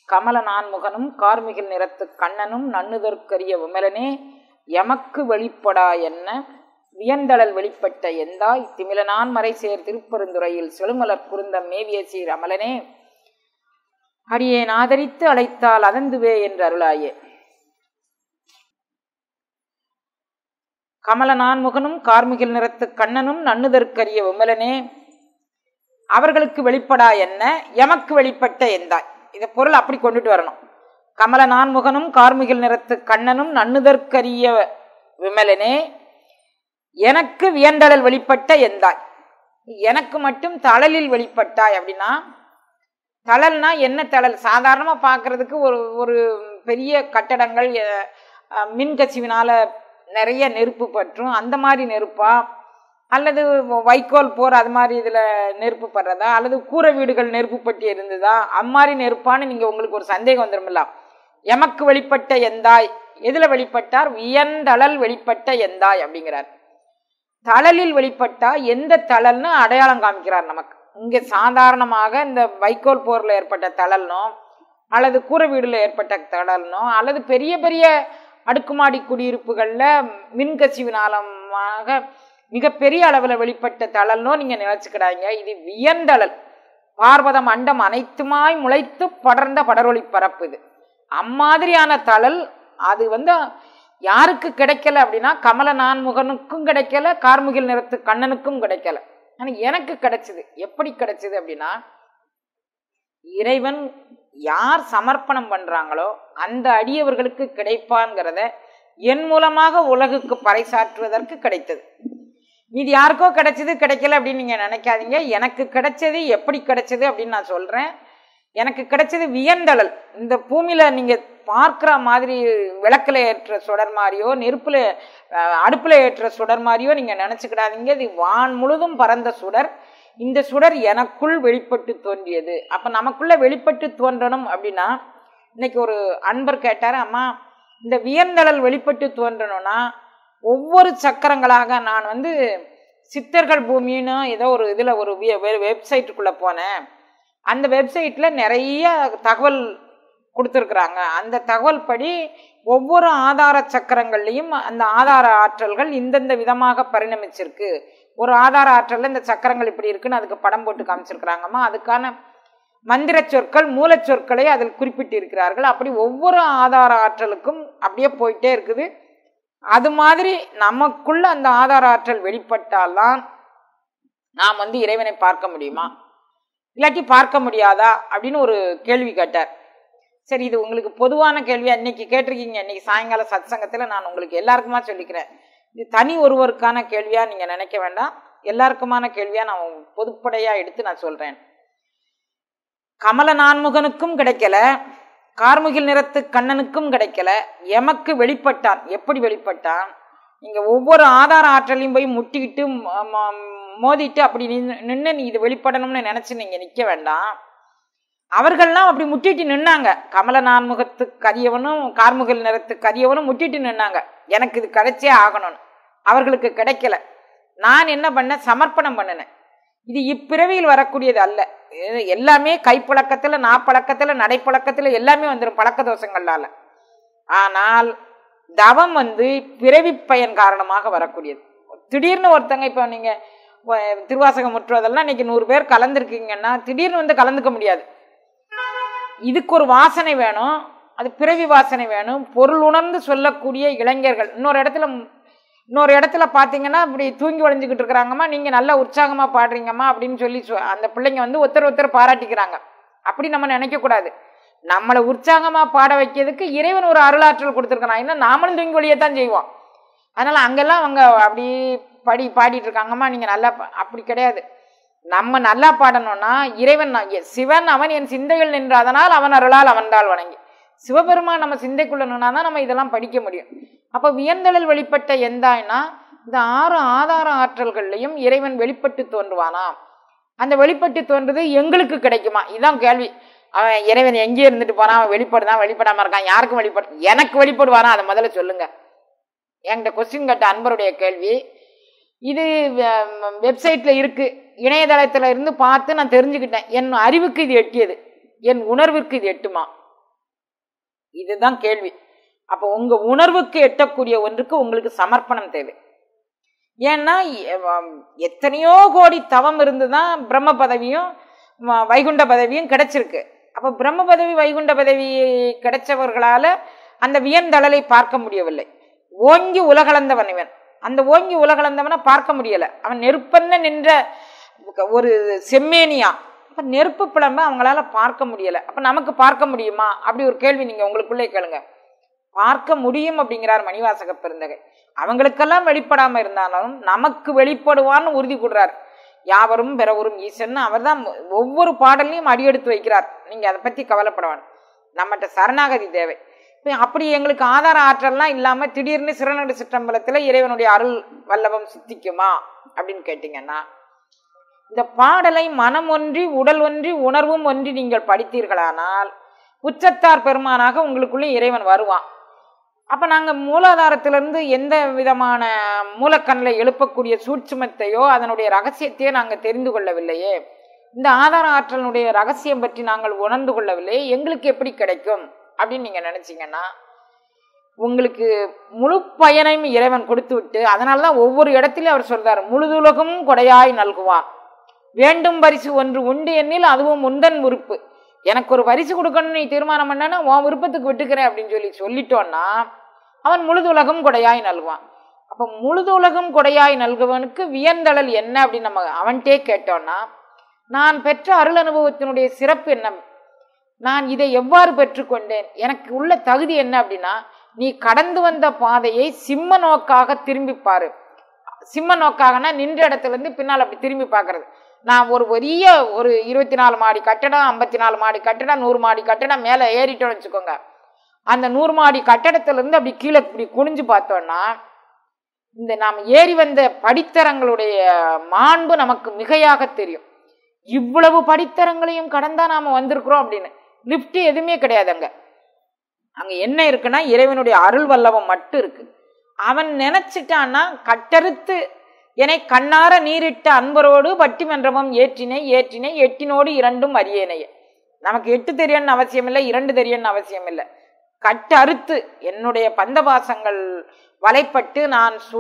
கமல நான்முகனும் கார்மிகில் நிறத்து கண்ணனும் நன்னுதற்கரிய விமலனே எமக்கு வெளிப்படா என்ன வியந்தளல் வெளிப்பட்ட எந்தாய் திமிலனான் மறை சேர் திருப்பெருந்துறையில் செழுமலர் குருந்தம் மேவிய சீர் அமலனே அடியேன் ஆதரித்து அழைத்தால் அதந்துவே என்று அருளாயே கமல நான்முகனும் கார்முகில் நிறத்து கண்ணனும் நன்னுதற்கரிய விமலனே அவர்களுக்கு வெளிப்படா என்ன எமக்கு வெளிப்பட்ட எந்தாய் இதை பொருள் அப்படி கொண்டுட்டு வரணும் கமல நான்முகனும் கார்முகில் நிறத்து கண்ணனும் நன்னுதற்கரிய விமலனே எனக்கு வியந்தளல் வெளிப்பட்ட எந்தாய் எனக்கு மட்டும் தழலில் வெளிப்பட்டாய் அப்படின்னா தழல்னா என்ன தழல் சாதாரணமாக பார்க்கறதுக்கு ஒரு ஒரு பெரிய கட்டடங்கள் அஹ், மின்கசிவினால நிறைய நெருப்பு பற்றும் அந்த மாதிரி நெருப்பா அல்லது வைக்கோல் போர் அது மாதிரி இதில் நெருப்பு படுறதா அல்லது கூரை வீடுகள் நெருப்பு பற்றி இருந்ததா அம்மாதிரி நெருப்பான்னு நீங்கள் உங்களுக்கு ஒரு சந்தேகம் வந்துருமில்ல எமக்கு வெளிப்பட்ட எந்தாய் எதில் வெளிப்பட்டார் வியந்தளல் வெளிப்பட்ட எந்தாய் அப்படிங்கிறார் தழலில் வெளிப்பட்டா எந்த தழல்னு அடையாளம் காமிக்கிறார் நமக்கு இங்கே சாதாரணமாக இந்த வைக்கோல் போரில் ஏற்பட்ட தழல்னோ அல்லது கூரை வீடுல ஏற்பட்ட தழல்னோ அல்லது பெரிய பெரிய அடுக்குமாடி குடியிருப்புகளில் மின்கசிவினாலமாக மிகப்பெரிய அளவில் வெளிப்பட்ட தழல்னோ நீங்கள் நினைச்சுக்கிடாங்க இது வியந்தழல் பார்வதம் அண்டம் அனைத்துமாய் முளைத்து படர்ந்த படரொளி பரப்பு இது அம்மாதிரியான தழல் அது வந்து யாருக்கு கிடைக்கல அப்படின்னா கமல நான்முகனுக்கும் கிடைக்கல கார்முகில் நிறத்து கண்ணனுக்கும் கிடைக்கல ஆனால் எனக்கு கிடைச்சது எப்படி கிடைச்சது அப்படின்னா இறைவன் யார் சமர்ப்பணம் பண்றாங்களோ அந்த அடியவர்களுக்கு கிடைப்பான்ங்கிறத என் மூலமாக உலகுக்கு பறைசாற்றுவதற்கு கிடைத்தது மீது யாருக்கோ கிடைச்சது கிடைக்கல அப்படின்னு நீங்க நினைக்காதீங்க எனக்கு கிடைச்சது எப்படி கிடைச்சது அப்படின்னு நான் சொல்றேன் எனக்கு கிடைச்சது வியந்தளல் இந்த பூமியில நீங்க பார்க்குற மாதிரி விளக்குல ஏற்ற சுடர் மாதிரியோ நெருப்புல அஹ், அடுப்புல ஏற்ற சுடர் மாதிரியோ நீங்க நினைச்சுக்கிடாதீங்க இது வான் முழுதும் பறந்த சுடர் இந்த சுடர் எனக்குள் வெளிப்பட்டு தோன்றியது அப்ப நமக்குள்ள வெளிப்பட்டு தோன்றணும் அப்படின்னா இன்னைக்கு ஒரு அன்பர் கேட்டார் அம்மா இந்த வியந்தளல் வெளிப்பட்டு தோன்றணும்னா ஒவ்வொரு சக்கரங்களாக நான் வந்து சித்தர்கள் பூமின்னு ஏதோ ஒரு இதில் ஒரு வெப்சைட்டுக்குள்ளே போனேன் அந்த வெப்சைட்டில் நிறைய தகவல் கொடுத்துருக்குறாங்க அந்த தகவல் படி ஒவ்வொரு ஆதார சக்கரங்கள்லையும் அந்த ஆதார ஆற்றல்கள் இந்தந்த விதமாக பரிணமிச்சிருக்கு ஒரு ஆதார ஆற்றல்ல இந்த சக்கரங்கள் இப்படி இருக்குன்னு அதுக்கு படம் போட்டு காமிச்சிருக்கிறாங்கம்மா அதுக்கான மந்திர சொற்கள் மூலச்சொற்களை அதில் குறிப்பிட்டிருக்கிறார்கள் அப்படி ஒவ்வொரு ஆதார ஆற்றலுக்கும் அப்படியே போயிட்டே இருக்குது அது மாதிரி நமக்குள்ள அந்த ஆதார ஆற்றல் வெளிப்பட்டால்தான் நாம் வந்து இறைவனை பார்க்க முடியுமா இல்லாட்டி பார்க்க முடியாதா அப்படின்னு ஒரு கேள்வி கேட்டார் சரி இது உங்களுக்கு பொதுவான கேள்வி அன்னைக்கு கேட்டிருக்கீங்க இன்னைக்கு சாயங்கால சத்சங்கத்தில் நான் உங்களுக்கு எல்லாருக்குமா சொல்லிக்கிறேன் இது தனி ஒருவருக்கான கேள்வியா நீங்க நினைக்க வேண்டாம் எல்லாருக்குமான கேள்வியா நான் பொதுப்படையா எடுத்து நான் சொல்றேன் கமல நான்முகனுக்கும் கிடைக்கல கார்முகில் நிறத்து கண்ணனுக்கும் கிடைக்கல எமக்கு வெளிப்பட்டான் எப்படி வெளிப்பட்டான் நீங்க ஒவ்வொரு ஆதார ஆற்றலையும் போய் முட்டிக்கிட்டு ம- ம- மோதிட்டு அப்படி நின்னு நின்று நீ இது வெளிப்படணும்னு நினைச்சு நீங்க நிக்க வேண்டாம் அவர்கள்லாம் அப்படி முட்டிட்டு நின்னாங்க கமல நான்முகத்து கரியவனும் கார்முகில் நிறத்து கரியவனும் முட்டிட்டு நின்னாங்க எனக்கு இது கிடைச்சே ஆகணும்னு அவர்களுக்கு கிடைக்கல நான் என்ன பண்ணேன் சமர்ப்பணம் பண்ணினேன் இது இப்பிறவியில் வரக்கூடியது அல்ல இது எல்லாமே கைப்பழக்கத்துல நாப்பழக்கத்துல நடைப்பழக்கத்துல எல்லாமே வந்துடும் பழக்க தோஷங்களால ஆனால் தவம் வந்து பிறவி பயன் காரணமாக வரக்கூடியது திடீர்னு ஒருத்தங்க இப்போ நீங்க அஹ், திருவாசகம் முற்றுவதெல்லாம் இன்னைக்கு நூறு பேர் கலந்துருக்கீங்கன்னா திடீர்னு வந்து கலந்துக்க முடியாது இதுக்கு ஒரு வாசனை வேணும் அது பிறவி வாசனை வேணும் பொருள் உணர்ந்து சொல்லக்கூடிய இளைஞர்கள் இன்னொரு இடத்துல இன்னொரு இடத்துல பார்த்தீங்கன்னா இப்படி தூங்கி வளைஞ்சுக்கிட்டு இருக்கிறாங்கம்மா நீங்கள் நல்லா உற்சாகமாக பாடுறீங்கம்மா அப்படின்னு சொல்லி சொ- அந்த பிள்ளைங்க வந்து ஒருத்தர் ஒருத்தர் பாராட்டிக்கிறாங்க அப்படி நம்ம நினைக்கக்கூடாது நம்மளை உற்சாகமாக பாட வைக்கிறதுக்கு இறைவன் ஒரு அருளாற்றல் கொடுத்துருக்கான் இன்னும் நாமளும் தூங்கி வழியை தான் செய்வோம் அதனால் அங்கெல்லாம் அவங்க அப்படி படி பாடிட்டு இருக்காங்கம்மா நீங்கள் நல்லா பா- அப்படி கிடையாது நம்ம நல்லா பாடணும்னா இறைவன் நான் எ- சிவன் அவன் என் சிந்தைகள் நின்று அதனால் அவன் அருளால் அவன்தாள் வணங்கி சிவபெருமான் நம்ம சிந்தைக்குள்ள நின்னா தான் நம்ம இதெல்லாம் படிக்க முடியும் அப்போ வியந்தலில் வெளிப்பட்ட எந்தாய்னா இந்த ஆறு ஆதார ஆற்றல்கள்லையும் இறைவன் வெளிப்பட்டு தோன்றுவானா அந்த வெளிப்பட்டு தோன்றது எங்களுக்கு கிடைக்குமா இதுதான் கேள்வி அவன் இறைவன் எங்கே இருந்துட்டு போனான் அவன் வெளிப்படுதான் வெளிப்படாம இருக்கான் யாருக்கும் வெளிப்படு எனக்கு வெளிப்படுவானா அதை முதல்ல சொல்லுங்க என்கிட்ட கொஸ்டின் கேட்ட அன்பருடைய கேள்வி இது வெப்சைட்ல இருக்கு இணையதளத்துல இருந்து பார்த்து நான் தெரிஞ்சுக்கிட்டேன் என் அறிவுக்கு இது எட்டியது என் உணர்விற்கு இது எட்டுமா இதுதான் கேள்வி அப்போ உங்க உணர்வுக்கு எட்டக்கூடிய ஒன்றுக்கு உங்களுக்கு சமர்ப்பணம் தேவை ஏன்னா எ- வ- எத்தனையோ கோடி தவம் இருந்துதான் பிரம்ம பதவியும் வ- வைகுண்ட பதவியும் கிடைச்சிருக்கு அப்ப பிரம்ம பதவி வைகுண்ட பதவி கிடைச்சவர்களால அந்த வியந்தளலை பார்க்க முடியவில்லை ஓங்கி உலகளந்தவன் இவன் அந்த ஓங்கி உலகளந்தவனை பார்க்க முடியல அவன் நெருப்பன்ன நின்ற ஒரு செம்மேனியா அப்ப நெருப்பு பிளம்ப அவங்களால பார்க்க முடியல அப்ப நமக்கு பார்க்க முடியுமா அப்படி ஒரு கேள்வி நீங்க உங்களுக்குள்ளே கேளுங்க பார்க்க முடியும் அப்படிங்கிறார் மணிவாசக பெருந்தகை அவங்களுக்கெல்லாம் வெளிப்படாம இருந்தாலும் நமக்கு வெளிப்படுவான்னு உறுதி கொடுறார் யாவரும் பிறவரும் ஈசன் அவர்தான் ஒவ்வொரு பாடல்லையும் அடியெடுத்து வைக்கிறார் நீங்க அதை பத்தி கவலைப்பட வேண்டாம் நம்மகிட்ட சரணாகதி தேவை இப்ப அப்படி எங்களுக்கு ஆதார ஆற்றல்லாம் இல்லாம திடீர்னு சிறநடு சிற்றம்பலத்துல இறைவனுடைய அருள் வல்லபம் சித்திக்குமா அப்படின்னு கேட்டீங்கன்னா இந்த பாடலை மனம் ஒன்றி உடல் ஒன்றி உணர்வும் ஒன்றி நீங்கள் படித்தீர்களானால் உச்சத்தார் பெருமானாக உங்களுக்குள்ளே இறைவன் வருவான் அப்ப நாங்க மூலாதாரத்திலிருந்து எந்த விதமான மூலக்கண்ணில் எழுப்பக்கூடிய சூட்சுமத்தையோ அதனுடைய ரகசியத்தையோ நாங்க தெரிந்து கொள்ளவில்லையே இந்த ஆதார ஆற்றலினுடைய ரகசியம் பற்றி நாங்கள் உணர்ந்து கொள்ளவில்லையே எங்களுக்கு எப்படி கிடைக்கும் அப்படின்னு நீங்க நினைச்சீங்கன்னா உங்களுக்கு முழு பயனையும் இறைவன் கொடுத்து விட்டு அதனால தான் ஒவ்வொரு இடத்திலும் அவர் சொல்றார் முழுதுலகும் கொடையாய் நல்குவான் வேண்டும் பரிசு ஒன்று உண்டு எண்ணில் அதுவும் உந்தன் விருப்பு எனக்கு ஒரு பரிசு கொடுக்கணும்னு நீ தீர்மானம் பண்ணனா உன் விருப்பத்துக்கு விட்டுக்கிறேன் அப்படின்னு சொல்லி சொல்லிட்டோன்னா அவன் முழுதுலகம் கொடையாய் நல்குவான் அப்போ முழுதுலகம் கொடையாய் நல்குவனுக்கு வியந்தளல் என்ன அப்படின்னு நம்ம அவன்கிட்டே கேட்டோன்னா நான் பெற்ற அருள் அனுபவத்தினுடைய சிறப்பு என்ன நான் இதை எவ்வாறு பெற்றுக்கொண்டேன் எனக்கு உள்ள தகுதி என்ன அப்படின்னா நீ கடந்து வந்த பாதையை சிம்ம நோக்காக திரும்பி பாரு சிம்ம நோக்காகனா நின்ற இடத்துல இருந்து பின்னால் அப்படி திரும்பி பார்க்கறது நான் ஒரு பெரிய ஒரு இருபத்தி நாலு மாடி கட்டடம் ஐம்பத்தி நாலு மாடி கட்டடம் நூறு மாடி கட்டடம் மேலே ஏறிட்டோம்னு வச்சுக்கோங்க அந்த நூறு மாடி கட்டடத்துல இருந்து அப்படி கீழே இப்படி குனிஞ்சு பார்த்தோம்னா இந்த நாம் ஏறி வந்த படித்தரங்களுடைய மாண்பு நமக்கு மிகையாக தெரியும் இவ்வளவு படித்தரங்களையும் கடந்தா நாம வந்திருக்கிறோம் அப்படின்னு லிஃப்ட் எதுவுமே கிடையாது அங்க அங்க என்ன இருக்குன்னா இறைவனுடைய அருள் வல்லவம் மட்டும் இருக்கு அவன் நினைச்சிட்டான்னா கட்டறுத்து என்னை கண்ணார நீரிட்ட அன்பரோடு பட்டி மன்றமும் ஏற்றினை ஏற்றினை எட்டினோடு இரண்டும் அரியணைய நமக்கு எட்டு தெரியணும்னு அவசியம் இல்லை இரண்டு தெரியணும்னு அவசியம் இல்லை கட்டறுத்து என்னுடைய பந்தபாசங்கள் வலைப்பட்டு நான் சு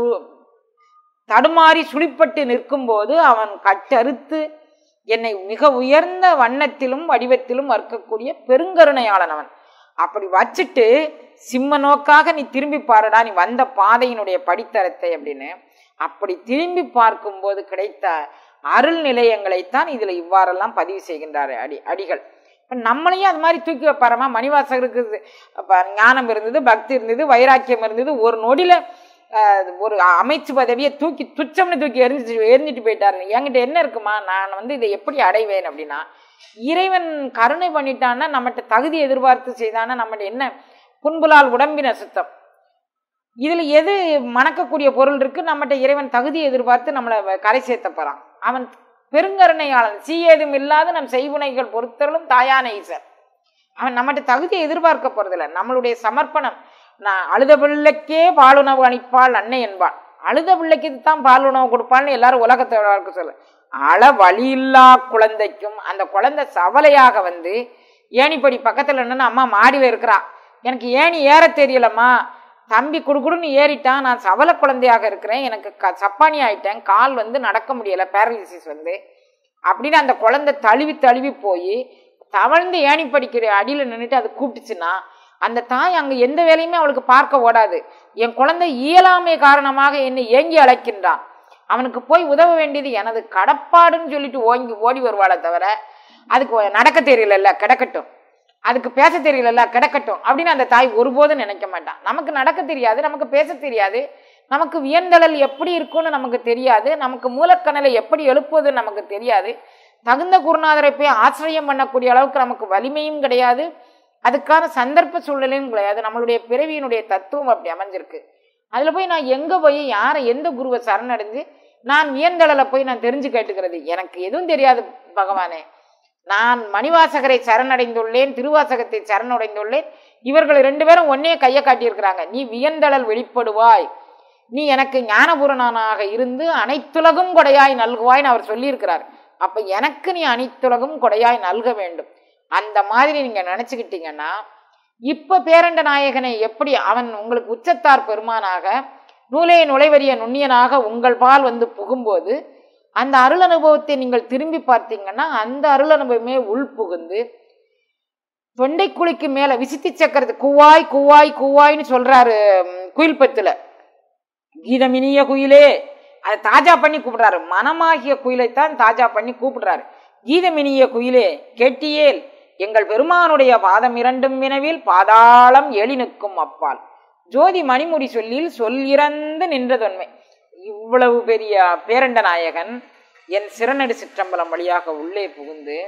தடுமாறி சுழிப்பட்டு நிற்கும்போது அவன் கட்டறுத்து என்னை மிக உயர்ந்த வண்ணத்திலும் வடிவத்திலும் வர்க்கக்கூடிய பெருங்கருணையாளன் அவன் அப்படி வச்சுட்டு சிம்ம நோக்காக நீ திரும்பி பாருடா நீ வந்த பாதையினுடைய படித்தரத்தை அப்படின்னு அப்படி திரும்பி பார்க்கும்போது கிடைத்த அருள் நிலையங்களைத்தான் இதுல இவ்வாறெல்லாம் பதிவு செய்கின்றார் அடி அடிகள் இப்ப நம்மளையும் அது மாதிரி தூக்கி வைப்பாரமா மணிவாசகருக்கு இது, அப்ப ஞானம் இருந்தது பக்தி இருந்தது வைராக்கியம் இருந்தது ஒரு நொடியில அஹ், ஒரு அமைச்சு பதவியை தூக்கி துச்சம்னு தூக்கி எரிஞ்சு எரிஞ்சிட்டு போயிட்டாரு என்கிட்ட என்ன இருக்குமா நான் வந்து இதை எப்படி அடைவேன் அப்படின்னா இறைவன் கருணை பண்ணிட்டான்னா நம்மகிட்ட தகுதி எதிர்பார்த்து செய்தானா நம்மகிட்ட என்ன புண்புலால் உடம்பின சுத்தம் இதுல எது மணக்கக்கூடிய பொருள் இருக்கு நம்மகிட்ட இறைவன் தகுதி எதிர்பார்த்து நம்மளை வ- கரை சேர்த்த போறான் அவன் பெருங்கருணையாளன் சீயேதும் இல்லாத நம் செய்வினைகள் பொறுத்தலும் தாயான ஈசர் அவன் நம்மகிட்ட தகுதியை எதிர்பார்க்க போறதில்ல நம்மளுடைய சமர்ப்பணம் நான் அழுத பிள்ளைக்கே பாலுணவு அளிப்பாள் அன்னை என்பாள் அழுத பிள்ளைக்கு தான் பாலுணவு கொடுப்பாள்னு எல்லாரும் உலகத்தோட சொல்ல அள வழியில்லா குழந்தைக்கும் அந்த குழந்தை சவலையாக வந்து ஏணிப்படி பக்கத்துல நின்று அம்மா மாடியில் இருக்கிறா எனக்கு ஏணி ஏற தெரியலம்மா தம்பி குடுகுடுன்னு ஏறிட்டான் நான் சவல குழந்தையாக இருக்கிறேன் எனக்கு க சப்பானி ஆயிட்டேன் கால் வந்து நடக்க முடியல பேரலிசிஸ் வந்து அப்படின்னு அந்த குழந்தை தழுவி தழுவி போய் தவழ்ந்து ஏணி படிக்கிற அடியில் நின்றுட்டு அது கூப்பிட்டுச்சுன்னா அந்த தாய் அங்கே எந்த வேலையுமே அவளுக்கு பார்க்க ஓடாது என் குழந்தை இயலாமை காரணமாக என்னை ஏங்கி அழைக்கின்றான் அவனுக்கு போய் உதவ வேண்டியது எனது கடப்பாடுன்னு சொல்லிட்டு ஓங்கி ஓடி வருவாளே தவிர அதுக்கு நடக்க தெரியலல்ல கிடக்கட்டும் அதுக்கு பேச தெரியலல்ல கிடக்கட்டும் அப்படின்னு அந்த தாய் ஒருபோதும் நினைக்க மாட்டான் நமக்கு நடக்க தெரியாது நமக்கு பேச தெரியாது நமக்கு வியந்தழல் எப்படி இருக்கும்னு நமக்கு தெரியாது நமக்கு மூலக்கணலை எப்படி எழுப்புவதுன்னு நமக்கு தெரியாது தகுந்த குருநாதரை போய் ஆசிரியம் பண்ணக்கூடிய அளவுக்கு நமக்கு வலிமையும் கிடையாது அதுக்கான சந்தர்ப்ப சூழ்நிலையும் கிடையாது நம்மளுடைய பிறவியினுடைய தத்துவம் அப்படி அமைஞ்சிருக்கு அதுல போய் நான் எங்க போய் யாரை எந்த குருவை சரணடைஞ்சு நான் வியந்தழலை போய் நான் தெரிஞ்சு கேட்டுக்கிறது எனக்கு எதுவும் தெரியாது பகவானே நான் மணிவாசகரை சரணடைந்துள்ளேன் திருவாசகத்தை சரணடைந்துள்ளேன் இவர்கள் ரெண்டு பேரும் ஒன்னே கையை காட்டியிருக்கிறாங்க நீ வியந்தழல் வெளிப்படுவாய் நீ எனக்கு ஞானபூரணனாக இருந்து அனைத்துலகும் கொடையாய் நல்குவாய்ன்னு அவர் சொல்லியிருக்கிறார் அப்ப எனக்கு நீ அனைத்துலகும் கொடையாய் நல்க வேண்டும் அந்த மாதிரி நீங்க நினைச்சுக்கிட்டீங்கன்னா இப்ப பேரண்ட நாயகனை எப்படி அவன் உங்களுக்கு உச்சத்தார் பெருமானாக நூலே நுழைவரிய நுண்ணியனாக உங்கள் பால் வந்து புகும்போது அந்த அருள் அனுபவத்தை நீங்கள் திரும்பி பார்த்தீங்கன்னா அந்த அருள் அனுபவமே உள் புகுந்து தொண்டைக்குழிக்கு மேல விசித்தி சக்கரத்து கூவாய் கூவாய் கூவாய்னு சொல்றாரு ம், குயில் பத்துல கீதமினிய குயிலே அதை தாஜா பண்ணி கூப்பிடுறாரு மனமாகிய குயிலைத்தான் தாஜா பண்ணி கூப்பிடுறாரு கீதமினிய குயிலே கேட்டியேல் எங்கள் பெருமானுடைய பாதம் இரண்டும் வினவில் பாதாளம் எழி நிற்கும் அப்பால் ஜோதி மணிமுடி சொல்லில் சொல் இறந்து நின்றதொன்மை இவ்வளவு பெரிய பேரண்ட நாயகன் என் சிறநடு சிற்றம்பலம் வழியாக உள்ளே புகுந்து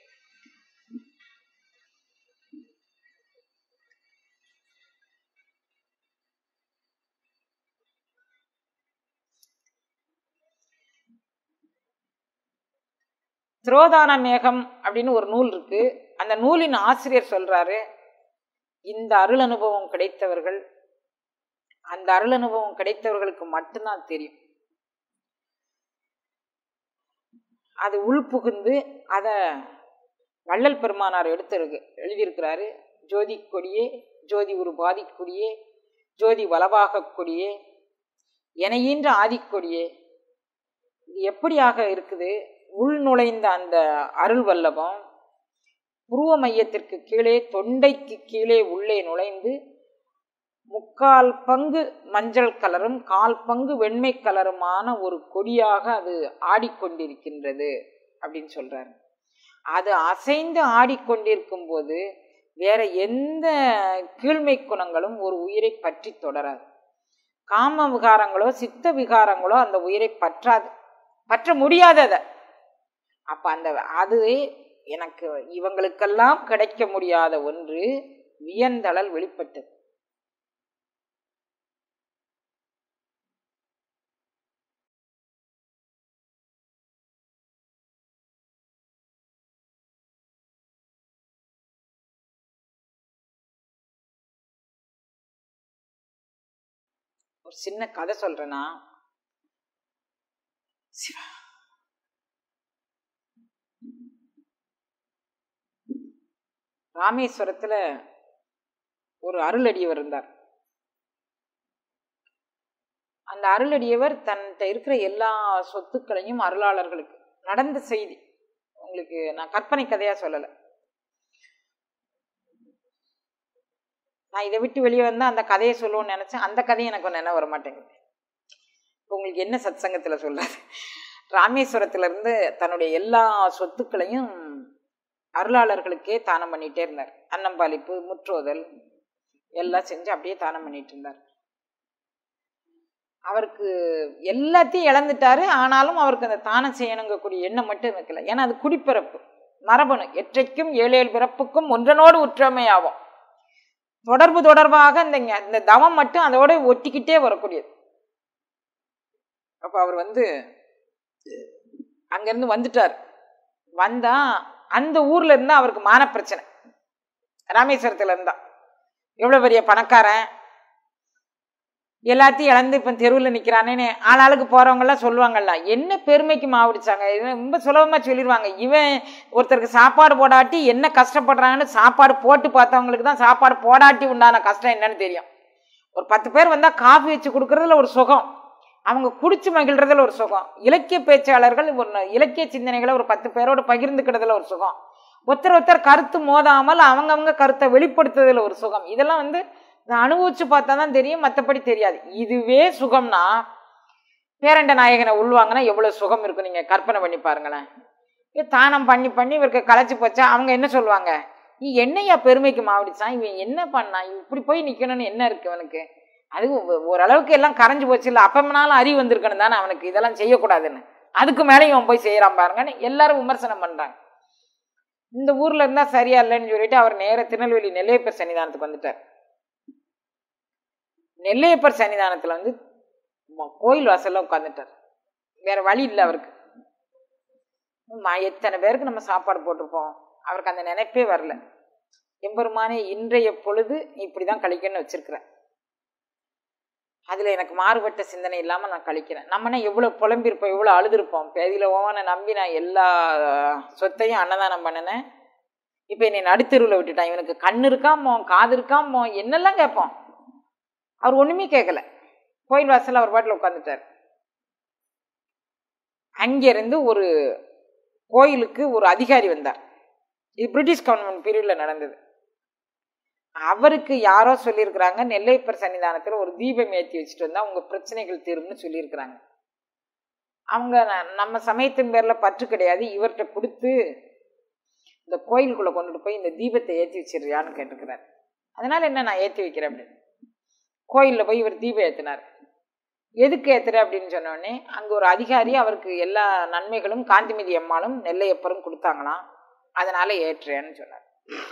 திரோதான மேகம் அப்படின்னு ஒரு நூல் இருக்கு அந்த நூலின் ஆசிரியர் சொல்றாரு இந்த அருள் அனுபவம் கிடைத்தவர்கள் அந்த அருள் அனுபவம் கிடைத்தவர்களுக்கு மட்டும்தான் தெரியும் அது உள் புகுந்து அதை வள்ளல் பெருமானார் எடுத்து எழுதியிருக்கிறாரு ஜோதி கொடியே ஜோதி ஒரு பாதிக்கொடியே ஜோதி வலபாகக் கொடியே எனையின்ற ஆதிக்கொடியே இது எப்படியாக இருக்குது உள் நுழைந்த அந்த அருள் வல்லபம் புருவ மையத்திற்கு கீழே தொண்டைக்கு கீழே உள்ளே நுழைந்து முக்கால் பங்கு மஞ்சள் கலரும் கால் பங்கு வெண்மை கலருமான ஒரு கொடியாக அது ஆடிக்கொண்டிருக்கின்றது அப்படின்னு சொல்றாரு அது அசைந்து ஆடிக்கொண்டிருக்கும் போது வேற எந்த கீழ்மை குணங்களும் ஒரு உயிரை பற்றி தொடராது காம விகாரங்களோ சித்த விகாரங்களோ அந்த உயிரை பற்றாது பற்ற முடியாது அதை அப்ப அந்த அது எனக்கு இவங்களுக்கெல்லாம் கிடைக்க முடியாத ஒன்று வியந்தளல் வெளிப்பட்டது ஒரு சின்ன கதை சொல்றேன்னா சிவா ராமேஸ்வரத்துல ஒரு அருளடியவர் இருந்தார் அந்த அருளடியவர் தன்கிட்ட இருக்கிற எல்லா சொத்துக்களையும் அருளாளர்களுக்கு நடந்த செய்தி உங்களுக்கு நான் கற்பனை கதையா சொல்லலை நான் இதை விட்டு வெளியே வந்தா அந்த கதையை சொல்லுவோம்னு நினைச்சேன் அந்த கதையை எனக்கு நினைவு வர மாட்டேங்குது இப்போ உங்களுக்கு என்ன சத் சங்கத்துல சொல்றாரு ராமேஸ்வரத்துல இருந்து தன்னுடைய எல்லா சொத்துக்களையும் அருளாளர்களுக்கே தானம் பண்ணிட்டே இருந்தார் அன்னம்பாலிப்பு முற்றோதல் எல்லாம் செஞ்சு அப்படியே தானம் பண்ணிட்டு இருந்தார் அவருக்கு எல்லாத்தையும் இழந்துட்டாரு ஆனாலும் அவருக்கு அந்த தானம் செய்யணுங்கக்கூடிய எண்ணம் மட்டும் வைக்கல ஏன்னா அது குடிப்பிறப்பு மரபணு எற்றைக்கும் ஏழு ஏழு பிறப்புக்கும் ஒன்றனோடு உற்றமை ஆகும் தொடர்பு தொடர்பாக இந்த ஞ- இந்த தவம் மட்டும் அதோட ஒட்டிக்கிட்டே வரக்கூடியது அப்ப அவர் வந்து அங்கிருந்து வந்துட்டார் வந்தா அந்த ஊர்ல இருந்தா அவருக்கு மான பிரச்சனை ராமேஸ்வரத்துல இருந்தா எவ்வளவு பெரிய பணக்காரன் எல்லாத்தையும் இழந்து இப்ப தெருவில் நிக்கிறானேன்னு ஆளாளுக்கு போறவங்க எல்லாம் சொல்லுவாங்கல்ல என்ன பெருமைக்கு மாவடிச்சாங்க இது ரொம்ப சுலபமா சொல்லிடுவாங்க இவன் ஒருத்தருக்கு சாப்பாடு போடாட்டி என்ன கஷ்டப்படுறாங்கன்னு சாப்பாடு போட்டு பார்த்தவங்களுக்கு தான் சாப்பாடு போடாட்டி உண்டான கஷ்டம் என்னன்னு தெரியும் ஒரு பத்து பேர் வந்தா காஃபி வச்சு கொடுக்கறதுல ஒரு சுகம் அவங்க குடிச்சு மகிழ்றதுல ஒரு சுகம் இலக்கிய பேச்சாளர்கள் ஒரு இலக்கிய சிந்தனைகளை ஒரு பத்து பேரோடு பகிர்ந்துக்கிறதுல ஒரு சுகம் ஒருத்தர் ஒருத்தர் கருத்து மோதாமல் அவங்கவங்க கருத்தை வெளிப்படுத்துறதுல ஒரு சுகம் இதெல்லாம் வந்து நான் அனுபவிச்சு பார்த்தா தான் தெரியும் மற்றபடி தெரியாது இதுவே சுகம்னா பேரண்ட நாயகனை உள்வாங்கன்னா எவ்வளவு சுகம் இருக்கும் நீங்க கற்பனை பண்ணி பாருங்களேன் இது தானம் பண்ணி பண்ணி இவருக்கு களைச்சு போச்சா அவங்க என்ன சொல்லுவாங்க நீ என்னையா பெருமைக்கு மாவடிச்சான் இவன் என்ன பண்ணான் இவன் இப்படி போய் நிக்கணும்னு என்ன இருக்கு அவனுக்கு அது ஒ- ஓரளவுக்கு எல்லாம் கரைஞ்சு போச்சு இல்லை அப்பமனாலும் அறிவு வந்திருக்கணும் தானே அவனுக்கு இதெல்லாம் செய்யக்கூடாதுன்னு அதுக்கு மேலே இவன் போய் செய்யறான் பாருங்கன்னு எல்லாரும் விமர்சனம் பண்றாங்க இந்த ஊர்ல இருந்தா சரியா இல்லைன்னு சொல்லிட்டு அவர் நேர திருநெல்வேலி நெல்லையப்பர் சன்னிதானத்துக்கு வந்துட்டார் நெல்லையப்பர் சன்னிதானத்துல வந்து ம- கோயில் வாசல்ல உட்காந்துட்டார் வேற வழி இல்லை அவருக்கு ம- எத்தனை பேருக்கு நம்ம சாப்பாடு போட்டிருப்போம் அவருக்கு அந்த நினைப்பே வரல எம்பெருமானே இன்றைய பொழுது நீ இப்படிதான் கழிக்கணும்னு வச்சிருக்கிற அதுல எனக்கு மாறுபட்ட சிந்தனை இல்லாம நான் கழிக்கிறேன் நம்மனா எவ்வளவு புலம்பிருப்போம் எவ்வளவு அழுதுருப்போம் பேதியில ஓவனை நம்பி நான் எல்லா சொத்தையும் அன்னதானம் பண்ணினேன் இப்போ என்னை நடுத்தெருவில் விட்டுட்டான் இவனுக்கு கண்ணு இருக்காமோ காது இருக்காமோ என்னெல்லாம் கேட்போம் அவர் ஒண்ணுமே கேட்கல கோயில் வாசல்ல அவர் பாட்டில் உட்காந்துட்டார் அங்கிருந்து ஒரு கோயிலுக்கு ஒரு அதிகாரி வந்தார் இது பிரிட்டிஷ் கவர்மெண்ட் பீரியட்ல நடந்தது அவருக்கு யாரோ சொல்லியிருக்கிறாங்க நெல்லைப்பர் சன்னிதானத்தில் ஒரு தீபம் ஏற்றி வச்சுட்டு வந்தா உங்க பிரச்சனைகள் தீரும்னு சொல்லியிருக்கிறாங்க அவங்க ந- நம்ம சமயத்தின் பேர்ல பற்று கிடையாது இவர்கிட்ட கொடுத்து இந்த கோயிலுக்குள்ள கொண்டுட்டு போய் இந்த தீபத்தை ஏற்றி வச்சிருக்கியான்னு கேட்டுக்கிறார் அதனால என்ன நான் ஏற்றி வைக்கிறேன் அப்படின்னு கோயில்ல போய் இவர் தீபம் ஏத்தினார் எதுக்கு ஏத்துற அப்படின்னு சொன்ன உடனே அங்க ஒரு அதிகாரி அவருக்கு எல்லா நன்மைகளும் காந்திமதி அம்மாளும் நெல்லையப்பரும் கொடுத்தாங்களாம் அதனால ஏற்றுறேன்னு சொன்னார்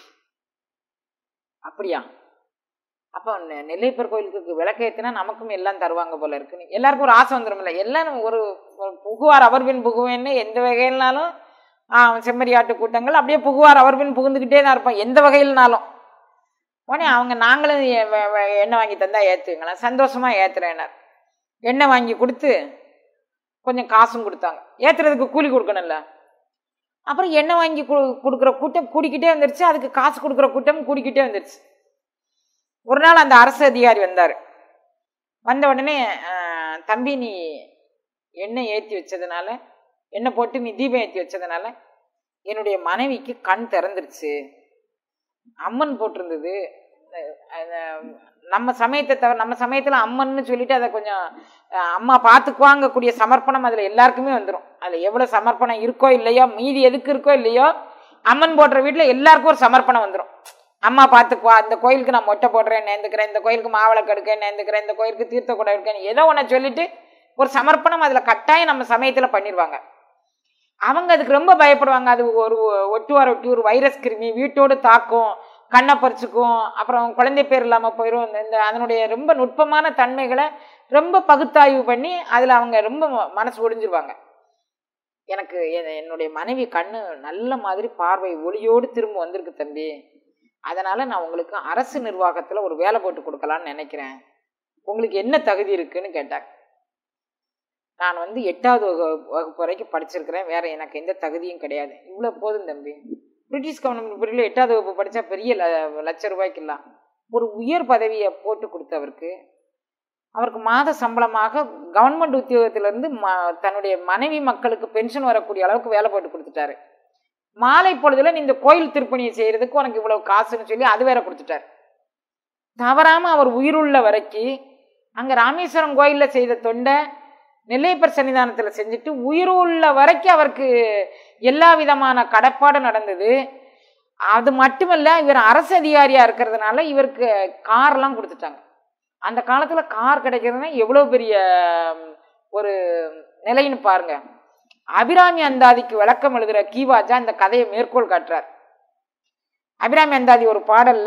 அப்படியா அப்போ நெ- நெல்லையப்பர் கோயிலுக்கு விளக்கு ஏத்தினா நமக்கும் எல்லாம் தருவாங்க போல இருக்குன்னு எல்லாருக்கும் ஒரு ஆசை வந்துருமில்ல எல்லாம் ஒரு ஒரு புகுவார் அவர் பின் புகுவேன்னு எந்த வகையில்னாலும் ஆ, செம்மறியாட்டு கூட்டங்கள் அப்படியே புகுவார் அவர் பின் புகுந்துக்கிட்டே தான் இருப்போம் எந்த வகையில்னாலும் உடனே அவங்க நாங்களும் எ- வெ- வெ- எண்ணெய் வாங்கி தந்தா ஏற்றுவீங்களா சந்தோஷமா ஏத்துறேனார் எண்ணெய் வாங்கி கொடுத்து கொஞ்சம் காசும் கொடுத்தாங்க ஏத்துறதுக்கு கூலி கொடுக்கணும்ல அப்புறம் எண்ணெய் வாங்கி கு- கொடுக்குற கூட்டம் கூடிக்கிட்டே வந்துருச்சு அதுக்கு காசு கொடுக்குற கூட்டம் கூடிக்கிட்டே வந்துருச்சு ஒரு நாள் அந்த அரசு அதிகாரி வந்தார் வந்த உடனே "ஆஹ், தம்பி நீ எண்ணெய் ஏற்றி வச்சதுனால எண்ணெய் போட்டு நீ தீபம் ஏற்றி வச்சதுனால என்னுடைய மனைவிக்கு கண் திறந்துருச்சு அம்மன் போட்டிருந்தது அஹ் அஹ் நம்ம சமயத்தை தவிர நம்ம சமயத்துல அம்மன்னு சொல்லிட்டு அதை கொஞ்சம் அஹ், அம்மா பார்த்துக்குவாங்கக்கூடிய சமர்ப்பணம் அதுல எல்லாருக்குமே வந்துடும் அதுல எவ்வளவு சமர்ப்பணம் இருக்கோ இல்லையோ மீதி எதுக்கு இருக்கோ இல்லையோ அம்மன் போடுற வீட்டுல எல்லாருக்கும் ஒரு சமர்ப்பணம் வந்துடும் அம்மா பார்த்துக்குவா இந்த கோயிலுக்கு நான் மொட்டை போடுறேன் நேர்ந்துக்கிறேன் இந்த கோயிலுக்கு மாவிளக்கு எடுக்கேன் நேர்ந்துக்கிறேன் இந்த கோயிலுக்கு தீர்த்த கூட இருக்கேன் ஏதோ ஒன்று சொல்லிட்டு ஒரு சமர்ப்பணம் அதுல கட்டாயம் நம்ம சமயத்துல பண்ணிடுவாங்க அவங்க அதுக்கு ரொம்ப பயப்படுவாங்க அது ஒரு ஒட்டுவார் ஒட்டி ஒரு வைரஸ் கிருமி வீட்டோடு தாக்கும் கண்ணை பறிச்சுக்கும் அப்புறம் குழந்தை பேர் இல்லாமல் போயிடும் இந்த- இந்த அதனுடைய ரொம்ப நுட்பமான தன்மைகளை ரொம்ப பகுத்தாய்வு பண்ணி அதில் அவங்க ரொம்ப ம- மனசு ஒடிஞ்சிருவாங்க எனக்கு எ- என்னுடைய மனைவி கண்ணு நல்ல மாதிரி பார்வை ஒளியோடு திரும்ப வந்திருக்கு தம்பி அதனால நான் உங்களுக்கு அரசு நிர்வாகத்தில் ஒரு வேலை போட்டு கொடுக்கலான்னு நினைக்கிறேன் உங்களுக்கு என்ன தகுதி இருக்குன்னு கேட்டாங்க நான் வந்து எட்டாவது வகு- வகுப்பு வரைக்கும் படிச்சிருக்கிறேன் வேற எனக்கு எந்த தகுதியும் கிடையாது இவ்வளோ போதும் தம்பி பிரிட்டிஷ் கவர்மெண்ட் பீரியடில் எட்டாவது வகுப்பு படித்தா பெரிய ல லட்ச ரூபாய்க்கெல்லாம் ஒரு உயர் பதவியை போட்டு கொடுத்தவருக்கு அவருக்கு மாத சம்பளமாக கவர்மெண்ட் உத்தியோகத்திலிருந்து ம தன்னுடைய மனைவி மக்களுக்கு பென்ஷன் வரக்கூடிய அளவுக்கு வேலை போட்டு கொடுத்துட்டாரு மாலை பொழுதுல நீ இந்த கோயில் திருப்பணியை செய்யறதுக்கு உனக்கு இவ்வளவு காசுன்னு சொல்லி அது வேற கொடுத்துட்டாரு தவறாம அவர் உயிருள்ள வரைக்கும் அங்க ராமேஸ்வரம் கோயில்ல செய்த தொண்டை நெல்லையப்பர் சன்னிதானத்துல செஞ்சுட்டு உயிருள்ள வரைக்கும் அவருக்கு எல்லா விதமான கடப்பாடு நடந்தது அது மட்டுமல்ல இவர் அரசு அதிகாரியா இருக்கிறதுனால இவருக்கு கார்லாம் கொடுத்துட்டாங்க அந்த காலத்துல கார் கிடைக்கிறதுனா எவ்வளவு பெரிய ம், ஒரு நிலைன்னு பாருங்க அபிராமி அந்தாதிக்கு விளக்கம் எழுதுற கீவாஜா இந்த கதையை மேற்கோள் காட்டுறார் அபிராமி அந்தாதி ஒரு பாடல்ல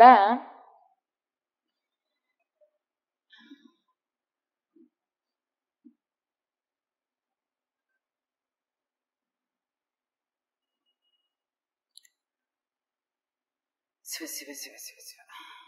சிவ சிவ சிவ சிவ சிவ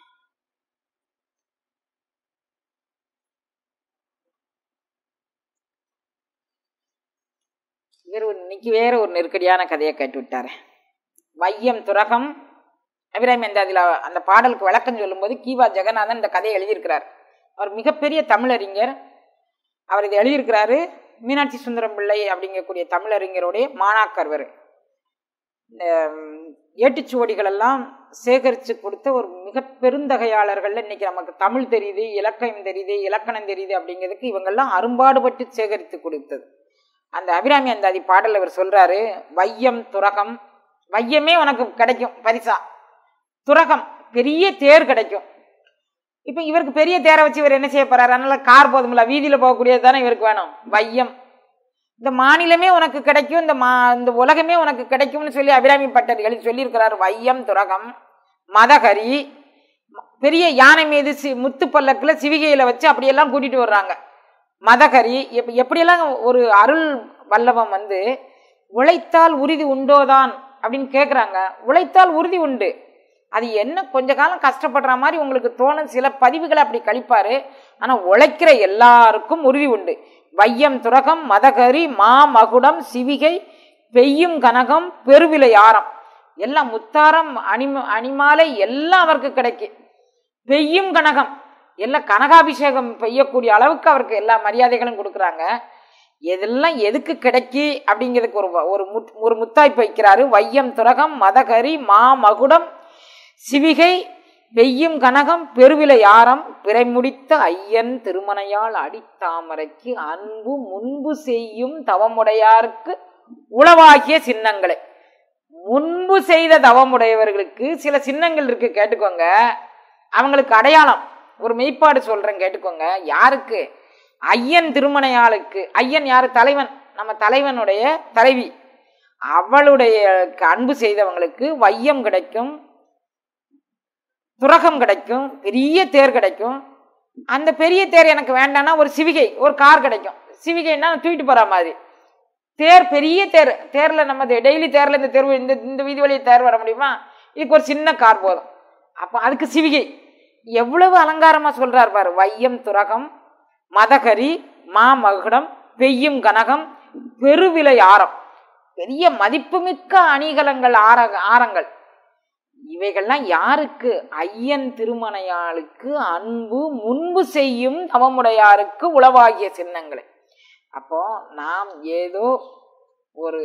இவர் ஒரு- இன்னைக்கு வேற ஒரு நெருக்கடியான கதையை கேட்டு விட்டாரு வையம் துரகம் அபிராமி அந்த அதில் அந்த பாடலுக்கு விளக்கம் சொல்லும்போது கீவா ஜெகநாதன் இந்த கதையை எழுதியிருக்கிறார் அவர் மிகப்பெரிய தமிழறிஞர் அவர் இதை எழுதியிருக்கிறாரு மீனாட்சி சுந்தரம் பிள்ளை அப்படிங்கக்கூடிய தமிழறிஞருடைய மாணாக்கர் இவர் இந்த ம், ஏட்டுச்சுவடிகள் எல்லாம் சேகரித்து கொடுத்த ஒரு மிக பெருந்தகையாளர்கள்ல இன்னைக்கு நமக்கு தமிழ் தெரியுது இலக்கியம் தெரியுது இலக்கணம் தெரியுது அப்படிங்கிறதுக்கு இவங்கெல்லாம் அரும்பாடுபட்டு சேகரித்து கொடுத்தது அந்த அபிராமி அந்தாதி பாடல் அவர் சொல்றாரு வையம் துரகம் வையமே உனக்கு கிடைக்கும் பரிசா துரகம் பெரிய தேர் கிடைக்கும் இப்போ இவருக்கு பெரிய தேரை வச்சு இவர் என்ன செய்ய போறாரு அதனால கார் போதும்ல வீதியில போகக்கூடியது தானே இவருக்கு வேணும் வையம் இந்த மாநிலமே உனக்கு கிடைக்கும் இந்த மா இந்த உலகமே உனக்கு கிடைக்கும்னு சொல்லி அபிராமி பட்டர் எழுதி சொல்லியிருக்கிறார் வையம் துரகம் மதகரி பெரிய யானை மீது சி முத்து பல்லக்குல சிவிகையில வச்சு அப்படியெல்லாம் கூட்டிட்டு வர்றாங்க மதகரி எப் எப்படியெல்லாம் ஒரு அருள் வல்லவம் வந்து உழைத்தால் உறுதி உண்டோதான் அப்படின்னு கேட்குறாங்க உழைத்தால் உறுதி உண்டு அது என்ன கொஞ்ச காலம் கஷ்டப்படுற மாதிரி உங்களுக்கு தோணும் சில பதிவுகளை அப்படி கழிப்பாரு ஆனா உழைக்கிற எல்லாருக்கும் உறுதி உண்டு வையம் துரகம் மதகரி மா மகுடம் சிவிகை பெய்யும் கனகம் பெருவிலை ஆரம் எல்லாம் முத்தாரம் அணிம அணிமாலை எல்லாம் அவருக்கு கிடைக்கும் பெய்யும் கனகம் எல்லாம் கனகாபிஷேகம் பெய்யக்கூடிய அளவுக்கு அவருக்கு எல்லா மரியாதைகளும் கொடுக்குறாங்க எதெல்லாம் எதுக்கு கிடைக்கி அப்படிங்கிறதுக்கு ஒரு வ- ஒரு முத் ஒரு முத்தாய்ப்பு வைக்கிறாரு வையம் துரகம் மதகரி மா மகுடம் சிவிகை பெய்யும் கனகம் பெருவிலை யாரம் பிறை முடித்த ஐயன் திருமணையால் அடித்தாமரைக்கு அன்பு முன்பு செய்யும் தவமுடையாருக்கு உளவாகிய சின்னங்களை முன்பு செய்த தவமுடையவர்களுக்கு சில சின்னங்கள் இருக்கு கேட்டுக்கோங்க அவங்களுக்கு அடையாளம் ஒரு மெய்ப்பாடு சொல்றேன் கேட்டுக்கோங்க யாருக்கு ஐயன் திருமணையாளுக்கு ஐயன் யாரு தலைவன் நம்ம தலைவனுடைய தலைவி அவளுடைய அன்பு செய்தவங்களுக்கு வையம் கிடைக்கும் துரகம் கிடைக்கும் பெரிய தேர் கிடைக்கும் அந்த பெரிய தேர் எனக்கு வேண்டாம்னா ஒரு சிவிகை ஒரு கார் கிடைக்கும் சிவிகைன்னா தூக்கிட்டு போற மாதிரி தேர் பெரிய தேர் தேர்ல நம்ம டெய்லி தேர்ல இந்த தேர்வு இந்த இந்த வீதி வழியை தேர் வர முடியுமா இதுக்கு ஒரு சின்ன கார் போதும் அப்போ அதுக்கு சிவிகை எவ்வளவு அலங்காரமா சொல்றார் பாரு வையம் துரகம் மதகரி மாமகுடம் பெய்யும் கனகம் பெருவிலை ஆரம் பெரிய மதிப்புமிக்க அணிகலங்கள் ஆர ஆரங்கள் இவைகள்லாம் யாருக்கு ஐயன் திருமணையாளுக்கு அன்பு முன்பு செய்யும் தவமுடையாருக்கு உளவாகிய சின்னங்களை அப்போ நாம் ஏதோ ஒரு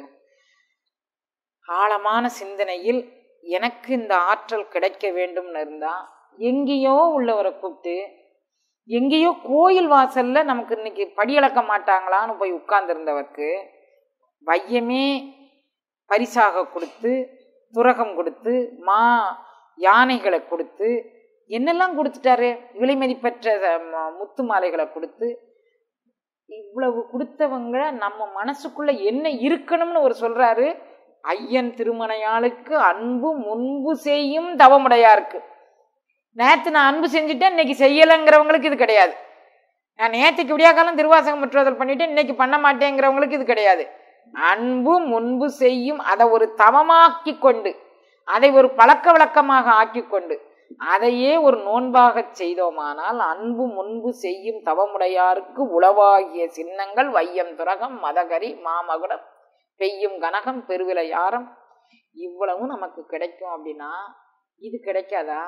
ஆழமான சிந்தனையில் எனக்கு இந்த ஆற்றல் கிடைக்க வேண்டும்னு இருந்தா எங்கேயோ உள்ளவரை கூப்பிட்டு எங்கேயோ கோயில் வாசல்ல நமக்கு இன்னைக்கு படியளக்க மாட்டாங்களான்னு போய் உட்கார்ந்திருந்தவருக்கு வையமே பரிசாக கொடுத்து துரகம் கொடுத்து மா யானைகளை கொடுத்து என்னெல்லாம் கொடுத்துட்டாரு விலை மதிப்பற்ற ம- முத்து மாலைகளை கொடுத்து இவ்வளவு கொடுத்தவங்க நம்ம மனசுக்குள்ள என்ன இருக்கணும்னு ஒரு சொல்றாரு ஐயன் திருமணையாளுக்கு அன்பு முன்பு செய்யும் தவமுடையாருக்கு நேத்து நான் அன்பு செஞ்சுட்டேன் இன்னைக்கு செய்யலைங்கிறவங்களுக்கு இது கிடையாது நான் நேற்றுக்கு விடியாக்காலம் திருவாசகம் முற்றுவதல் பண்ணிட்டு இன்னைக்கு பண்ண மாட்டேங்கிறவங்களுக்கு இது கிடையாது அன்பு முன்பு செய்யும் அதை ஒரு தவமாக்கி கொண்டு அதை ஒரு பழக்க வழக்கமாக ஆக்கி கொண்டு அதையே ஒரு நோன்பாக செய்தோமானால் அன்பு முன்பு செய்யும் தவமுடையாருக்கு உளவாகிய சின்னங்கள் வையம் துரகம் மதகரி மாமகுடம் பெய்யும் கனகம் பெருவிலை யாரம் இவ்வளவும் நமக்கு கிடைக்கும் அப்படின்னா இது கிடைக்காதா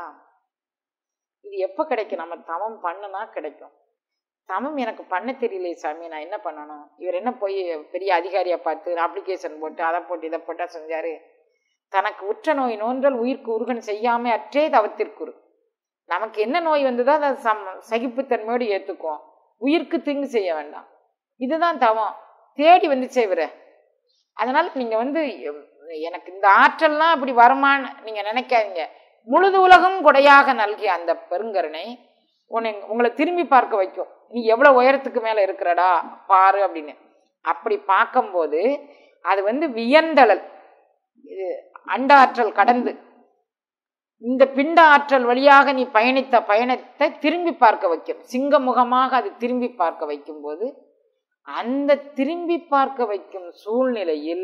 இது எப்போ கிடைக்கும் நம்ம தவம் பண்ணுனா கிடைக்கும் தவம் எனக்கு பண்ண தெரியலையே சாமி நான் என்ன பண்ணணும் இவர் என்ன போய் பெரிய அதிகாரியை பார்த்து அப்ளிகேஷன் போட்டு அதை போட்டு இதை போட்டா செஞ்சாரு தனக்கு உற்ற நோய் நோன்றல் உயிர்க்கு உருகன் செய்யாம அற்றே தவத்திற்குரு நமக்கு என்ன நோய் வந்ததோ அதை சம் சகிப்புத்தன்மையோடு ஏற்றுக்குவோம் உயிருக்கு தீங்கு செய்ய வேண்டாம் இதுதான் தவம் தேடி வந்து செய்வர அதனால நீங்க வந்து எம், எனக்கு இந்த ஆற்றல்லாம் அப்படி வருமான்னு நீங்க நினைக்காதீங்க முழுது உலகம் கொடையாக நல்கிய அந்த பெருங்கருணை உன்னை உங்களை திரும்பி பார்க்க வைக்கும் நீ எவ்வளவு உயரத்துக்கு மேல இருக்கிறடா பாரு அப்படின்னு அப்படி பார்க்கும்போது அது வந்து வியந்தழல் இது அண்ட ஆற்றல் கடந்து இந்த பிண்ட ஆற்றல் வழியாக நீ பயணித்த பயணத்தை திரும்பி பார்க்க வைக்கும் சிங்க முகமாக அது திரும்பி பார்க்க வைக்கும்போது அந்த திரும்பி பார்க்க வைக்கும் சூழ்நிலையில்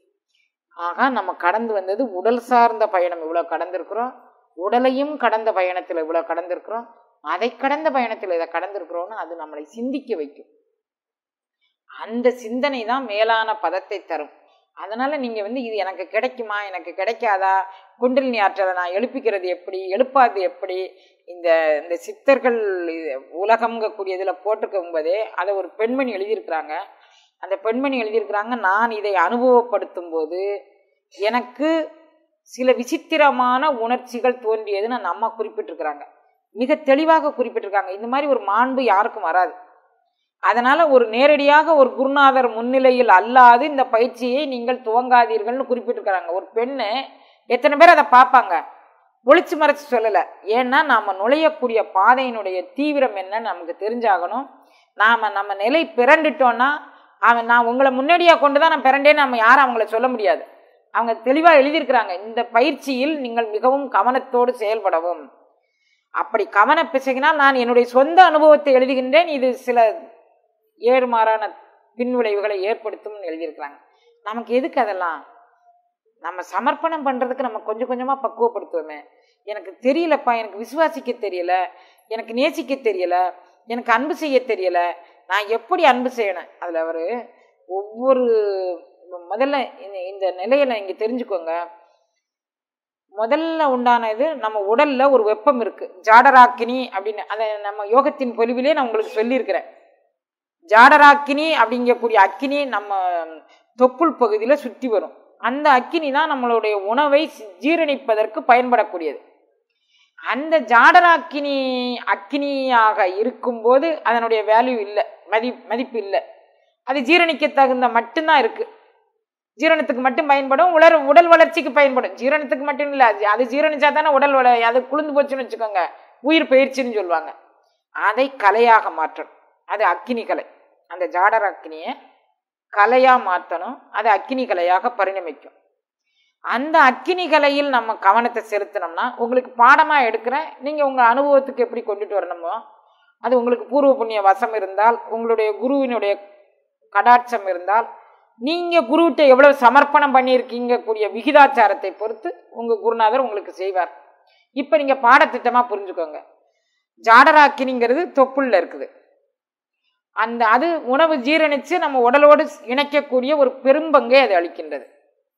ஆக நம்ம கடந்து வந்தது உடல் சார்ந்த பயணம் இவ்வளவு கடந்திருக்கிறோம் உடலையும் கடந்த பயணத்தில் இவ்வளவு கடந்திருக்கிறோம் அதை கடந்த பயணத்தில் இதை கடந்திருக்கிறோம்னு அது நம்மளை சிந்திக்க வைக்கும் அந்த சிந்தனை தான் மேலான பதத்தை தரும் அதனால நீங்க வந்து இது எனக்கு கிடைக்குமா எனக்கு கிடைக்காதா குண்டலினி ஆற்றலை நான் எழுப்பிக்கிறது எப்படி எழுப்பாது எப்படி இந்த இந்த சித்தர்கள் இது- உலகம்ங்கக்கூடியதுல போட்டிருக்கும் போதே அதை ஒரு பெண்மணி எழுதியிருக்கிறாங்க அந்த பெண்மணி எழுதியிருக்கிறாங்க நான் இதை அனுபவப்படுத்தும் போது எனக்கு சில விசித்திரமான உணர்ச்சிகள் தோன்றியதுன்னு அந்த அம்மா குறிப்பிட்டிருக்கிறாங்க மிக தெளிவாக குறிப்பிட்டிருக்காங்க இந்த மாதிரி ஒரு மாண்பு யாருக்கும் வராது அதனால ஒரு நேரடியாக ஒரு குருநாதர் முன்னிலையில் அல்லாது இந்த பயிற்சியை நீங்கள் துவங்காதீர்கள்னு குறிப்பிட்டிருக்கிறாங்க ஒரு பெண்ணு எத்தனை பேர் அதை பார்ப்பாங்க ஒளிச்சு மறைச்சு சொல்லலை ஏன்னா நாம நுழையக்கூடிய பாதையினுடைய தீவிரம் என்னன்னு நமக்கு தெரிஞ்சாகணும் நாம நம்ம நிலை பிறண்டுட்டோம்னா அவன் நான் உங்களை முன்னாடியாக கொண்டு தான் நான் பிறண்டேன்னு நம்ம யாரும் அவங்கள சொல்ல முடியாது அவங்க தெளிவாக எழுதியிருக்கிறாங்க இந்த பயிற்சியில் நீங்கள் மிகவும் கவனத்தோடு செயல்படவும் அப்படி கவன பிசகினால் நான் என்னுடைய சொந்த அனுபவத்தை எழுதுகின்றேன் இது சில ஏறுமாறான பின்விளைவுகளை ஏற்படுத்தும்னு எழுதியிருக்கிறாங்க நமக்கு எதுக்கு அதெல்லாம் நம்ம சமர்ப்பணம் பண்றதுக்கு நம்ம கொஞ்சம் கொஞ்சமா பக்குவப்படுத்துவோமே எனக்கு தெரியலப்பா எனக்கு விசுவாசிக்க தெரியல எனக்கு நேசிக்க தெரியல எனக்கு அன்பு செய்ய தெரியல நான் எப்படி அன்பு செய்யணும் அதுல அவரு ஒவ்வொரு முதல்ல இந்த- இந்த நிலையில இங்க தெரிஞ்சுக்கோங்க முதல்ல உண்டானது நம்ம உடல்ல ஒரு வெப்பம் இருக்கு ஜாடராக்கினி அப்படின்னு அதை நம்ம யோகத்தின் பொலிவிலே நான் உங்களுக்கு சொல்லியிருக்கிறேன் ஜாடராக்கினி அப்படிங்கக்கூடிய அக்கினி நம்ம தொப்புள் பகுதியில் சுற்றி வரும் அந்த அக்கினி தான் நம்மளுடைய உணவை சி- ஜீரணிப்பதற்கு பயன்படக்கூடியது அந்த ஜாடராக்கினி அக்கினியாக இருக்கும்போது அதனுடைய வேல்யூ இல்லை மதி மதிப்பு இல்லை அது ஜீரணிக்க தகுந்த மட்டும்தான் இருக்கு ஜீரணத்துக்கு மட்டும் பயன்படும் உலர் உடல் வளர்ச்சிக்கு பயன்படும் ஜீரணத்துக்கு மட்டும் இல்லை அது அது ஜீரணிச்சா தானே உடல் வள அது குளிர்ந்து போச்சுன்னு வச்சுக்கோங்க உயிர் பயிற்சின்னு சொல்லுவாங்க அதை கலையாக மாற்றணும் அது அக்கினி கலை அந்த ஜாடர் அக்கினியை கலையாக மாற்றணும் அது அக்கினி கலையாக பரிணமிக்கும் அந்த அக்கினி கலையில் நம்ம கவனத்தை செலுத்தினோம்னா உங்களுக்கு பாடமாக எடுக்கிறேன் நீங்கள் உங்கள் அனுபவத்துக்கு எப்படி கொண்டுட்டு வரணுமோ அது உங்களுக்கு பூர்வ புண்ணிய வசம் இருந்தால் உங்களுடைய குருவினுடைய கடாட்சம் இருந்தால் நீங்கள் குருவிட்ட எவ்வளவு சமர்ப்பணம் பண்ணியிருக்கீங்க கூடிய விகிதாச்சாரத்தை பொறுத்து உங்கள் குருநாதர் உங்களுக்கு செய்வார் இப்போ நீங்கள் பாடத்திட்டமாக புரிஞ்சுக்கோங்க ஜாடராக்கினிங்கிறது தொப்புள்ள இருக்குது அந்த அது உணவு ஜீரணித்து நம்ம உடலோடு இணைக்கக்கூடிய ஒரு பெரும்பங்கை அது அளிக்கின்றது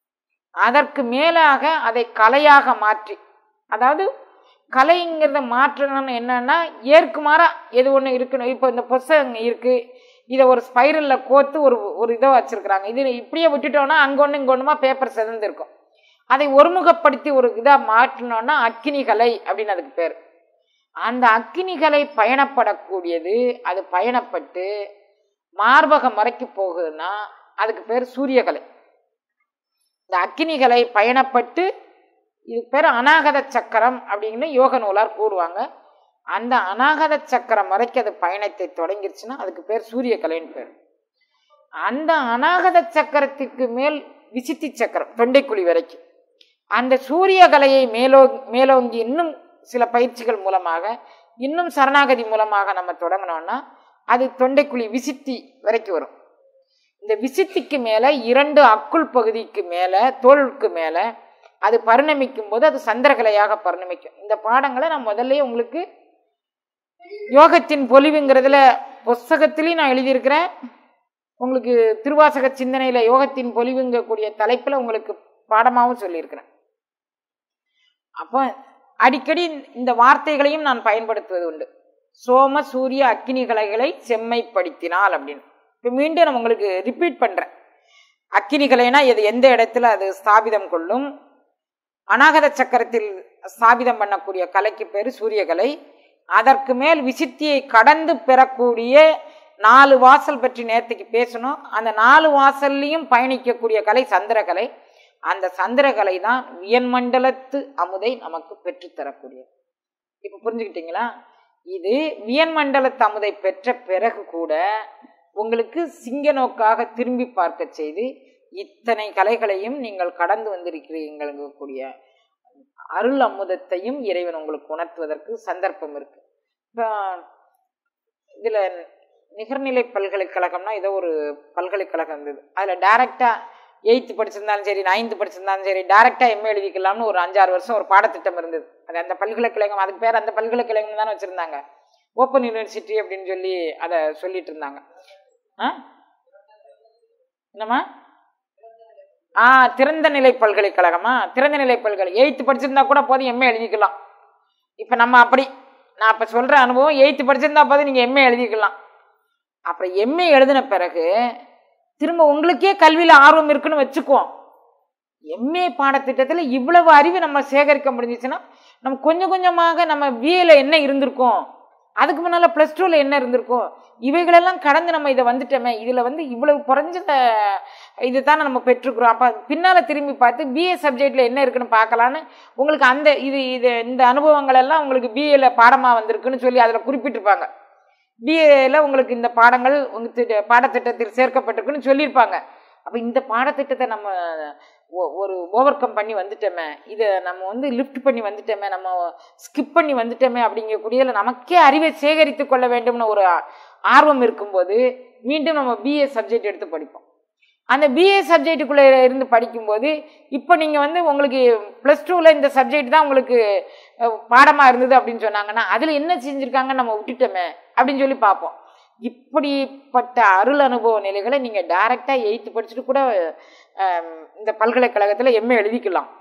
அதற்கு மேலாக அதை கலையாக மாற்றி அதாவது கலைங்கிறத மாற்றணும்னு என்னன்னா ஏற்குமாறா எது ஒன்று இருக்கணும் இப்போ இந்த புஸ்தகம் இருக்கு இதை ஒரு ஸ்பைரலில் கோர்த்து ஒரு ஒரு இதை வச்சிருக்கிறாங்க இது இப்படியே விட்டுட்டோம்னா அங்கே ஒன்று இங்கே ஒன்றுமா பேப்பர் செதந்திருக்கும் அதை ஒருமுகப்படுத்தி ஒரு இதாக மாற்றினோம்னா அக்கினி கலை அப்படின்னு அதுக்கு பேர் அந்த அக்கினிகளை பயணப்படக்கூடியது அது பயணப்பட்டு மார்பகம் வரைக்கும் போகுதுன்னா அதுக்கு பேர் சூரியகலை இந்த அக்கினிகளை பயணப்பட்டு இது பேர் அநாகத சக்கரம் அப்படின்னு யோக நூலார் கூறுவாங்க அந்த அநாகத சக்கரம் வரைக்கும் அது பயணத்தை தொடங்கிருச்சுன்னா அதுக்கு பேர் சூரியகலைன்னு பேர் அந்த அநாகத சக்கரத்திற்கு மேல் விசித்தி சக்கரம் தொண்டைக்குழி வரைக்கும் அந்த சூரியகலையை மேலோ மேலோங்கி இன்னும் சில பயிற்சிகள் மூலமாக இன்னும் சரணாகதி மூலமாக நம்ம தொடங்கினோம்னா அது தொண்டைக்குழி விசித்தி வரைக்கும் வரும் இந்த விசித்திக்கு மேலே இரண்டு அக்குள் பகுதிக்கு மேலே தோலுக்கு மேலே அது பரிணமிக்கும் போது அது சந்திரகலையாக பரிணமிக்கும் இந்த பாடங்களை நான் முதல்ல உங்களுக்கு யோகத்தின் பொலிவுங்கிறதுல புஸ்தகத்திலையும் நான் எழுதியிருக்கிறேன் உங்களுக்கு திருவாசக சிந்தனையில யோகத்தின் பொலிவுங்கக்கூடிய தலைப்பில் உங்களுக்கு பாடமாகவும் சொல்லியிருக்கிறேன் அப்போ அடிக்கடி இந்த வார்த்தைகளையும் நான் பயன்படுத்துவது உண்டு சோம சூரிய அக்கினி கலைகளை செம்மைப்படுத்தினால் அப்படின்னு இப்போ மீண்டும் நான் உங்களுக்கு ரிப்பீட் பண்ணுறேன் அக்கினி கலைனா இது எந்த இடத்துல அது ஸ்தாபிதம் கொள்ளும் அநாகத சக்கரத்தில் ஸ்தாபிதம் பண்ணக்கூடிய கலைக்கு பேர் சூரியகலை அதற்கு மேல் விசித்தியை கடந்து பெறக்கூடிய நாலு வாசல் பற்றி நேரத்துக்கு பேசணும் அந்த நாலு வாசல்லையும் பயணிக்கக்கூடிய கலை சந்திரகலை அந்த சந்திரகலை தான் வியன்மண்டலத்து அமுதை நமக்கு பெற்றுத்தரக்கூடியது இப்போ புரிஞ்சுக்கிட்டீங்களா இது வியன்மண்டலத்து அமுதை பெற்ற பிறகு கூட உங்களுக்கு சிங்க நோக்காக திரும்பி பார்க்க செய்து இத்தனை கலைகளையும் நீங்கள் கடந்து வந்திருக்கிறீங்களுக்கு கூடிய அருள் அமுதத்தையும் இறைவன் உங்களுக்கு உணர்த்துவதற்கு சந்தர்ப்பம் இருக்கு இப்போ இதில் நிகர்நிலை பல்கலைக்கழகம்னா ஏதோ ஒரு பல்கலைக்கழகம் இருந்தது அதில் டைரெக்டாக எயித்து படிச்சிருந்தாலும் சரி நைன்த்து படிச்சிருந்தாலும் சரி டைரெக்டாக எம்ஏ எழுதிக்கலாம்னு ஒரு அஞ்சாறு வருஷம் ஒரு பாடத்திட்டம் இருந்தது அது அந்த பல்கலைக்கழகம் அதுக்கு பேர் அந்த பல்கலைக்கழகம் தானே வச்சுருந்தாங்க ஓப்பன் யூனிவர்சிட்டி அப்படின்னு சொல்லி அதை சொல்லிட்டு இருந்தாங்க ஆ என்னம்மா ஆ திறந்த நிலை பல்கலைக்கழகமா திறந்த நிலை பல்கலை எயித்து படிச்சிருந்தா கூட போதும் எம்ஏ எழுதிக்கலாம் இப்போ நம்ம அப்படி நான் இப்போ சொல்கிற அனுபவம் எயித்து படிச்சிருந்தா போதும் நீங்கள் எம்ஏ எழுதிக்கலாம் அப்புறம் எம்ஏ எழுதின பிறகு திரும்ப உங்களுக்கே கல்வியில் ஆர்வம் இருக்குன்னு வச்சுக்குவோம் எம்ஏ பாடத்திட்டத்தில் இவ்வளவு அறிவு நம்ம சேகரிக்க முடிஞ்சிச்சுன்னா நம்ம கொஞ்சம் கொஞ்சமாக நம்ம பிஏல என்ன இருந்திருக்கோம் அதுக்கு முன்னால் ப்ளஸ் டூவில் என்ன இருந்திருக்கும் இவைகளெல்லாம் கடந்து நம்ம இதை வந்துட்டோமே இதில் வந்து இவ்வளவு குறைஞ்ச இது தானே நம்ம பெற்றுக்கிறோம் அப்போ பின்னால் திரும்பி பார்த்து பிஏ சப்ஜெக்டில் என்ன இருக்குன்னு பார்க்கலான்னு உங்களுக்கு அந்த இது இது இந்த அனுபவங்கள் எல்லாம் உங்களுக்கு பிஏல பாடமாக வந்திருக்குன்னு சொல்லி அதில் குறிப்பிட்டிருப்பாங்க பிஏல உங்களுக்கு இந்த பாடங்கள் உங்க திட்ட- பாடத்திட்டத்தில் சேர்க்கப்பட்டிருக்குன்னு சொல்லியிருப்பாங்க அப்போ இந்த பாடத்திட்டத்தை நம்ம ஒ- ஒரு ஓவர் கம் பண்ணி வந்துட்டோமே இதை நம்ம வந்து லிஃப்ட் பண்ணி வந்துட்டோமே நம்ம ஸ்கிப் பண்ணி வந்துட்டோமே அப்படிங்கக்கூடியதுல நமக்கே அறிவை சேகரித்து கொள்ள வேண்டும்னு ஒரு ஆ- ஆர்வம் இருக்கும்போது மீண்டும் நம்ம பிஏ சப்ஜெக்ட் எடுத்து படிப்போம் அந்த பிஏ சப்ஜெக்ட்டுக்குள்ளே இருந்து படிக்கும்போது இப்போ நீங்கள் வந்து உங்களுக்கு ப்ளஸ் டூவில் இந்த சப்ஜெக்ட் தான் உங்களுக்கு பாடமாக இருந்தது அப்படின்னு சொன்னாங்கன்னா அதில் என்ன செஞ்சுருக்காங்கன்னு நம்ம விட்டுட்டோமே அப்படின்னு சொல்லி பார்ப்போம் இப்படிப்பட்ட அருள் அனுபவ நிலைகளை நீங்கள் டைரெக்டாக எயித்து படிச்சுட்டு கூட அஹ், இந்த பல்கலைக்கழகத்தில் எம்ஏ எழுதிக்கலாம்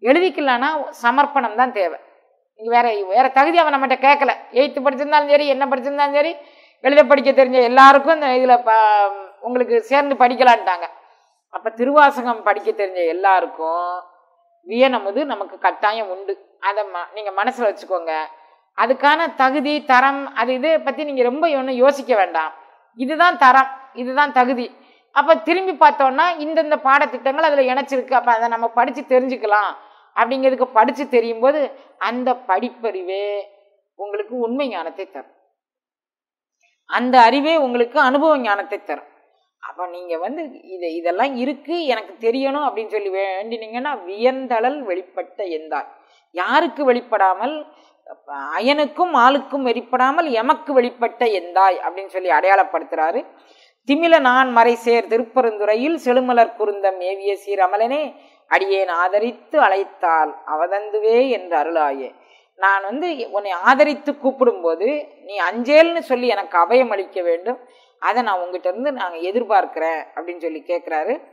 எழுதிக்கலான்னா சமர்ப்பணம் தான் தேவை இங்க வேற வேற தகுதி அவன் நம்மகிட்ட கேட்கல எயித்து படிச்சிருந்தாலும் சரி என்ன படிச்சிருந்தாலும் சரி எழுத படிக்க தெரிஞ்ச எல்லாருக்கும் இந்த இதில் உங்களுக்கு சேர்ந்து படிக்கலான்ட்டாங்க அப்போ திருவாசகம் படிக்க தெரிஞ்ச எல்லாருக்கும் வியனமுது நமக்கு கட்டாயம் உண்டு அதை ம நீங்கள் மனசில் வச்சுக்கோங்க அதுக்கான தகுதி தரம் அது இதை பற்றி நீங்கள் ரொம்ப ஒன்றும் யோசிக்க வேண்டாம் இதுதான் தரம் இதுதான் தகுதி அப்போ திரும்பி பார்த்தோன்னா இந்தந்த பாடத்திட்டங்கள் அதில் இணைச்சிருக்கு அப்போ அதை நம்ம படித்து தெரிஞ்சுக்கலாம் அப்படிங்கிறதுக்கு படித்து தெரியும் போது அந்த படிப்பறிவே உங்களுக்கு உண்மை ஞானத்தை தரும் அந்த அறிவே உங்களுக்கு அனுபவ ஞானத்தை தரும் அப்போ நீங்கள் வந்து இது இதெல்லாம் இருக்கு எனக்கு தெரியணும் அப்படின்னு சொல்லி வேண்டினீங்கன்னா வியந்தளல் வெளிப்பட்ட எந்தாய் யாருக்கு வெளிப்படாமல் அயனுக்கும் ஆளுக்கும் வெளிப்படாமல் எமக்கு வெளிப்பட்ட எந்தாய் அப்படின்னு சொல்லி அடையாளப்படுத்துறாரு திமில நான் மறை சேர் திருப்பெருந்துறையில் செழுமலர் குருந்தம் ஏவிய சீரமலனே அடியேன் ஆதரித்து அழைத்தால் அவதந்துவே என்று அருளாயே நான் வந்து உன்னை ஆதரித்து கூப்பிடும்போது நீ அஞ்சேல்னு சொல்லி எனக்கு அபயம் அளிக்க வேண்டும் அதை நான் உங்ககிட்ட இருந்து நாங்கள் எதிர்பார்க்கிறேன் அப்படின்னு சொல்லி கேட்குறாரு